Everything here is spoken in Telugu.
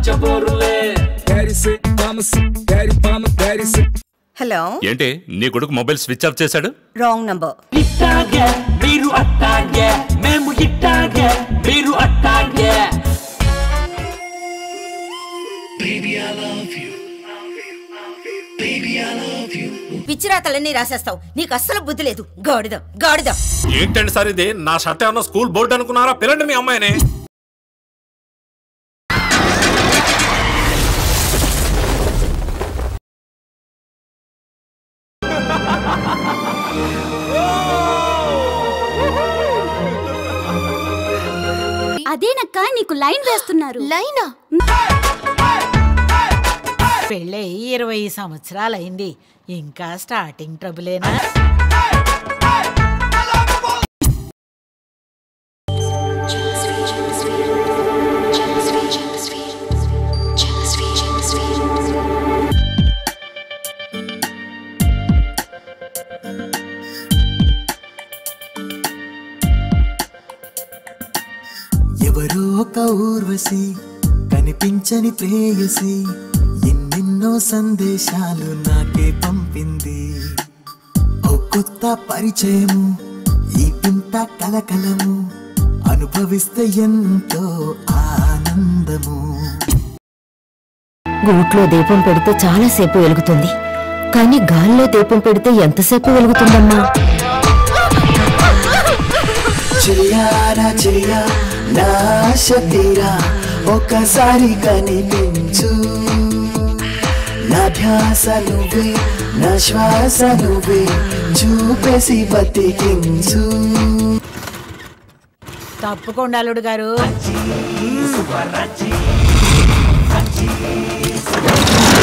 పచ్చబోరులే Daddy mama daddy mama daddy hello ఏంటి నీ కొడుకు మొబైల్ స్విచ్ ఆఫ్ చేశాడు రాంగ్ నంబర్ ఇట్టాగే మీరు అట్టాగే మేము ఇట్టాగే మీరు అట్టాగే పిచ్చిరాతలన్నీ రాసేస్తావు నీకు అస్సలు బుద్ధి లేదు గాడిద గాడిద ఏంటండి సార్ ఇది నా షర్ట్ ఏమన్నా స్కూల్ బోర్డు అనుకున్నారా పిల్లండి మీ అమ్మాయిని అదేనక్క నీకు లైన్ వేస్తున్నారు లైనా పెళ్ళై ఇరవై సంవత్సరాలైంది ఇంకా స్టార్టింగ్ ట్రబులేనా ఎవరో ఒక ఊర్వశి కనిపించని ప్రేయసి ఎన్నెన్నో సందేశాలు నాకే పంపింది ఓ కొత్త పరిచయము ఈ వింత కలకలము అనుభవిస్తే ఎంతో ఆనందము గూట్లో దీపం పెడితే చాలాసేపు వెలుగుతుంది కానీ గాల్లో దీపం పెడితే ఎంతసేపు వెలుగుతుందమ్మా చెయ్యారా చెయ్యా నా ఆశ తీరా ఒకసారి కనిపించు నా ధ్యాస నువ్వే నా శ్వాస నువ్వే చూపేసి బతికించు తప్పకుండా అల్లుడు గారు